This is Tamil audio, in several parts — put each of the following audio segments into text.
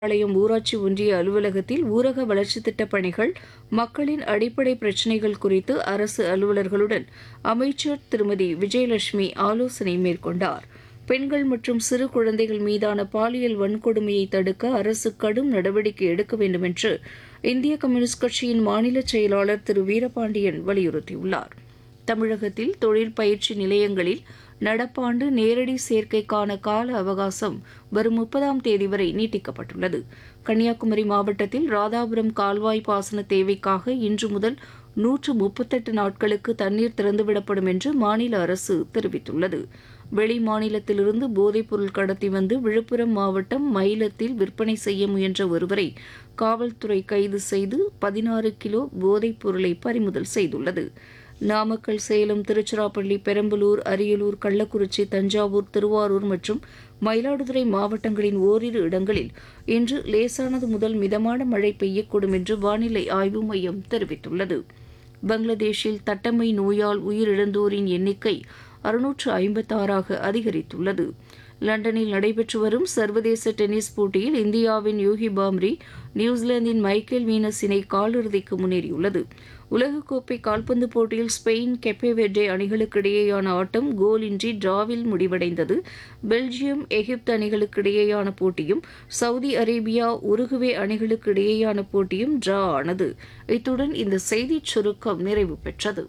பாளையம் ஊராட்சி ஒன்றிய அலுவலகத்தில் ஊரக வளர்ச்சித் திட்டப் பணிகள் மக்களின் அடிப்படை பிரச்சினைகள் குறித்து அரசு அலுவலர்களுடன் அமைச்சர் திருமதி விஜயலட்சுமி ஆலோசனை மேற்கொண்டார் பெண்கள் மற்றும் சிறு குழந்தைகள் மீதான பாலியல் வன்கொடுமையை தடுக்க அரசு கடும் நடவடிக்கை எடுக்க வேண்டும் என்று இந்திய கம்யூனிஸ்ட் கட்சியின் மாநில செயலாளர் திரு வீரபாண்டியன் வலியுறுத்தியுள்ளார் தமிழகத்தில் தொழில் பயிற்சி நிலையங்களில் நடப்பாண்டு நேரடி சேர்க்கைக்கான கால அவகாசம் வரும் முப்பதாம் தேதி வரை நீட்டிக்கப்பட்டுள்ளது கன்னியாகுமரி மாவட்டத்தில் ராதாபுரம் கால்வாய் பாசன தேவைக்காக இன்று முதல் நூற்று முப்பத்தெட்டு நாட்களுக்கு தண்ணீர் திறந்துவிடப்படும் என்று மாநில அரசு தெரிவித்துள்ளது வெளி மாநிலத்திலிருந்து போதைப்பொருள் கடத்தி வந்து விழுப்புரம் மாவட்டம் மயிலத்தில் விற்பனை செய்ய முயன்ற ஒருவரை காவல்துறை கைது செய்து பதினாறு கிலோ போதைப் பொருளை பறிமுதல் செய்துள்ளது நாமக்கல் சேலம் திருச்சிராப்பள்ளி பெரம்பலூர் அரியலூர் கள்ளக்குறிச்சி தஞ்சாவூர் திருவாரூர் மற்றும் மயிலாடுதுறை மாவட்டங்களின் ஓரிரு இடங்களில் இன்று லேசானது முதல் மிதமான மழை பெய்யக்கூடும் என்று வானிலை ஆய்வு மையம் தெரிவித்துள்ளது பங்களாதேஷில் தட்டம்மை நோயால் உயிரிழந்தோரின் எண்ணிக்கை அறுநூற்று ஐம்பத்தாறாக அதிகரித்துள்ளது லண்டனில் நடைபெற்று வரும் சர்வதேச டென்னிஸ் போட்டியில் இந்தியாவின் யூகி பாம்ரி நியூசிலாந்தின் மைக்கேல் வீனஸ் இணை காலிறுதிக்கு முன்னேறியுள்ளது உலகக்கோப்பை கால்பந்து போட்டியில் ஸ்பெயின் கெப்பேவெர்டே அணிகளுக்கு இடையேயான ஆட்டம் கோலின்றி டிராவில் முடிவடைந்தது பெல்ஜியம் எகிப்து அணிகளுக்கு இடையேயான போட்டியும் சவுதி அரேபியா உருகுவே அணிகளுக்கு இடையேயான போட்டியும் டிரா ஆனது இத்துடன் இந்த செய்திச் சுருக்கம் நிறைவு பெற்றது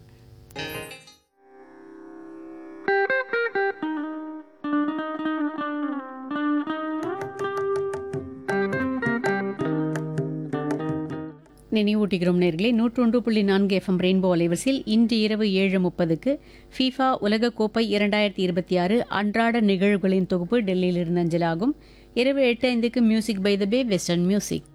நினைவூட்டுகிறோம் நேர்களே நூற்றொன்று புள்ளி நான்கு எஃப்எம் ரெயின்போ அலைவரிசையில் இன்று இரவு ஏழு முப்பதுக்கு ஃபீஃபா உலகக்கோப்பை இரண்டாயிரத்தி இருபத்தி ஆறு அன்றாட நிகழ்வுகளின் தொகுப்பு டெல்லியிலிருந்து அஞ்சலாகும் இரவு எட்டு ஐந்துக்கு music by the bay western music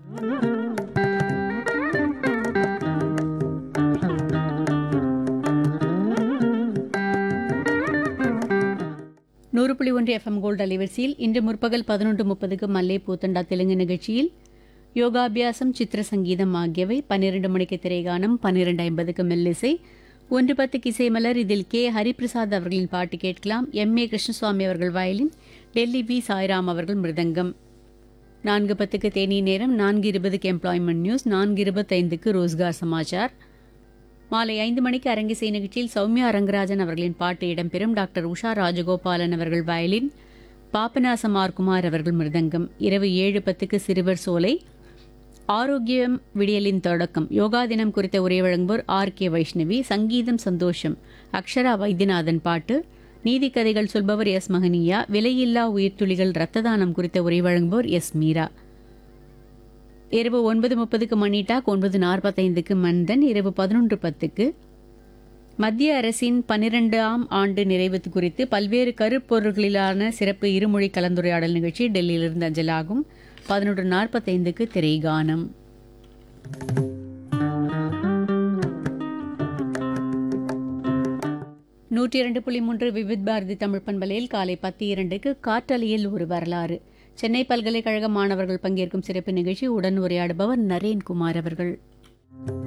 நூறு புள்ளி ஒன்று எஃப்எம் கோல்டு அலைவரிசையில் இன்று முற்பகல் பதினொன்று முப்பதுக்கு மல்லை பூத்தண்டா தெலுங்கு நிகழ்ச்சியில் யோகாபியாசம் சித்திர சங்கீதம் ஆகியவை பன்னிரண்டு மணிக்கு திரைகானம் பன்னிரண்டு ஐம்பதுக்கு மெல்லிசை ஒன்று பத்துக்கு இசைமலர் இதில் கே ஹரிபிரசாத் அவர்களின் பாட்டு கேட்கலாம் எம் ஏ கிருஷ்ணசுவாமி அவர்கள் வயலின் டெல்லி வி சாய்ராம் அவர்கள் மிருதங்கம் நான்கு பத்துக்கு தேனி நேரம் நான்கு இருபதுக்கு எம்ப்ளாய்மெண்ட் நியூஸ் நான்கு இருபத்தைந்துக்கு ரோஸ்கார் சமாச்சார் மாலை ஐந்து மணிக்கு அரங்கிசை நிகழ்ச்சியில் சௌமியா ரங்கராஜன் அவர்களின் பாட்டு இடம்பெறும் டாக்டர் உஷா ராஜகோபாலன் அவர்கள் வயலின் பாபநாசமார் குமார் அவர்கள் மிருதங்கம் இரவு ஏழு பத்துக்கு சிறுவர் சோலை ஆரோக்கியம் விடியலின் தொடக்கம் யோகா தினம் குறித்த உரை வழங்குவோர் ஆர் கே வைஷ்ணவி சங்கீதம் சந்தோஷம் அக்ஷரா வைத்தியநாதன் பாட்டு நீதி கதைகள் சொல்பவர் எஸ் மகனியா விலையில்லா உயிர்த்துளிகள் இரத்த தானம் குறித்த உரை வழங்குவோர் எஸ் மீரா இரவு ஒன்பது முப்பதுக்கு மணி டாக் ஒன்பது நாற்பத்தைந்துக்கு மந்தன் இரவு பதினொன்று பத்துக்கு மத்திய அரசின் பன்னிரெண்டாம் ஆண்டு நிறைவு குறித்து பல்வேறு கருப்பொருள்களிலான சிறப்பு இருமொழி கலந்துரையாடல் நிகழ்ச்சி டெல்லியிலிருந்து அஞ்சலாகும் பதினொன்று நாற்பத்தைந்துக்கு திரைகானம் நூற்றி இரண்டு புள்ளி மூன்று விவித் பாரதி தமிழ் பண்பலையில் காலை பத்து இரண்டுக்கு காற்றலையில் ஒரு வரலாறு சென்னை பல்கலைக்கழக மாணவர்கள் பங்கேற்கும் சிறப்பு நிகழ்ச்சி உடன் உரையாடுபவர் நரேன்குமார் அவர்கள்